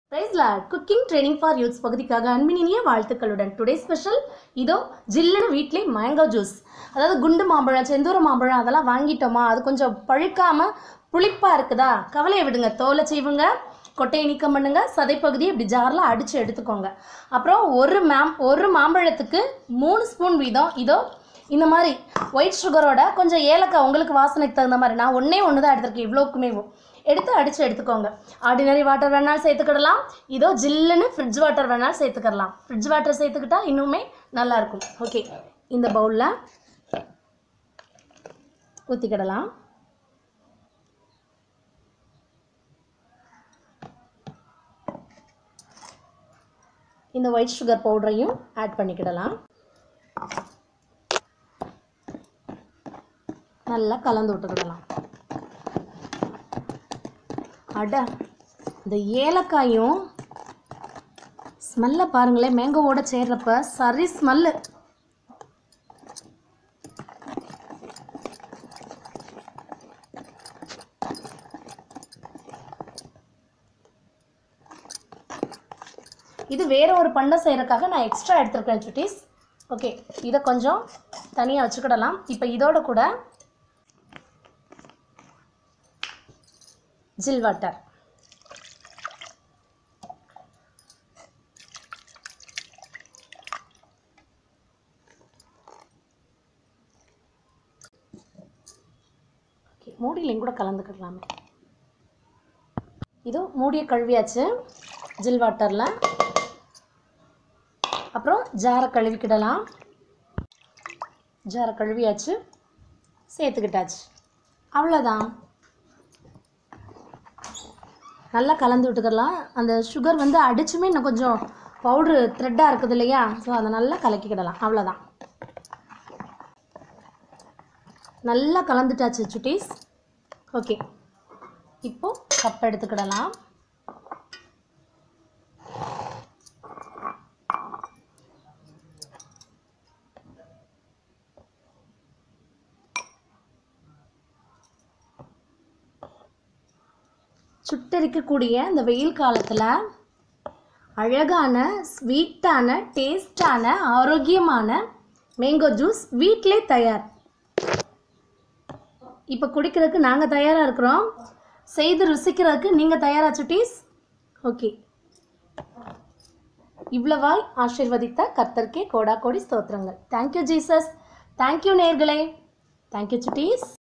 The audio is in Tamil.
பிரைஸ்லா குக்கிங் ட்ரைனிங் ஃபார் யூத்ஸ் பகுதிக்காக அன்பினிய வாழ்த்துக்களுடன் டுடே ஸ்பெஷல் இதோ ஜில்லுன்னு வீட்டிலே மேங்கோ ஜூஸ் அதாவது குண்டு மாம்பழம் செந்தூர மாம்பழம் அதெல்லாம் வாங்கிட்டோமா அது கொஞ்சம் பழுக்காம புளிப்பாக இருக்குதா கவலையை விடுங்க தோலை செய்வுங்க கொட்டையை நீக்கம் பண்ணுங்க சதைப்பகுதியை இப்படி ஜாரில் அடித்து எடுத்துக்கோங்க அப்புறம் ஒரு மேம் ஒரு மாம்பழத்துக்கு மூணு ஸ்பூன் வீதம் இதோ இந்த மாதிரி ஒயிட் சுகரோட கொஞ்சம் ஏலக்காய் உங்களுக்கு வாசனைக்கு தகுந்த மாதிரி நான் ஒன்றே ஒன்று தான் எடுத்திருக்கேன் இவ்வளோக்குமே எடுத்து அடித்து எடுத்துக்கோங்க ஆர்டினரி வாட்டர் வேணாலும் சேர்த்துக்கிடலாம் இதோ ஜில்லுன்னு ஃப்ரிட்ஜ் வாட்டர் வேணாலும் சேர்த்துக்கிடலாம் ஃப்ரிட்ஜ் வாட்டர் சேர்த்துக்கிட்டா இன்னுமே நல்லாயிருக்கும் ஓகே இந்த பவுலில் ஊற்றிக்கிடலாம் இந்த ஒயிட் சுகர் பவுடரையும் ஆட் பண்ணிக்கிடலாம் நல்லா கலந்து விட்டுக்கிடலாம் அட இந்த ஏலக்காயும் ஸ்மெல்லை பாருங்களேன் மேங்கோவோட சேர்றப்ப சரி ஸ்மெல்லு இது வேற ஒரு பண்ணை செய்யறதுக்காக நான் எக்ஸ்ட்ரா எடுத்திருக்கேன் சுட்டீஸ் ஓகே இதை கொஞ்சம் தனியாக வச்சுக்கிடலாம் இப்போ இதோட கூட ஜில் வாட்டர் ஓகே மூடியிலையும் கூட கலந்துக்கிடலாமே இது மூடியை கழுவியாச்சு ஜில் வாட்டரில் அப்புறம் ஜாரை கழுவிக்கிடலாம் ஜாரை கழுவியாச்சு சேர்த்துக்கிட்டாச்சு அவ்வளோதான் நல்லா கலந்து விட்டுக்கலாம் அந்த சுகர் வந்து அடிச்சுமே இன்னும் கொஞ்சம் பவுட்ரு த்ரெட்டாக இருக்குது இல்லையா ஸோ அதை நல்லா கலக்கிக்கிடலாம் அவ்வளோதான் நல்லா கலந்துட்டாச்சு சுட்டீஸ் ஓகே இப்போ கப் எடுத்துக்கிடலாம் சுட்டரிக்கக்கூடிய இந்த வெயில் காலத்தில் அழகான ஸ்வீட்டான டேஸ்டான ஆரோக்கியமான மேங்கோ ஜூஸ் வீட்டிலே தயார் இப்போ குடிக்கிறதுக்கு நாங்கள் தயாராக இருக்கிறோம் செய்து ருசிக்கிறதுக்கு நீங்கள் தயாரா சுட்டீஸ் ஓகே இவ்வளவாய் ஆசிர்வதித்த கர்த்தர்க்கே கோடா கோடி ஸ்தோத்திரங்கள் தேங்க்யூ ஜீசஸ் தேங்க்யூ நேர்களே தேங்க்யூ சுட்டீஸ்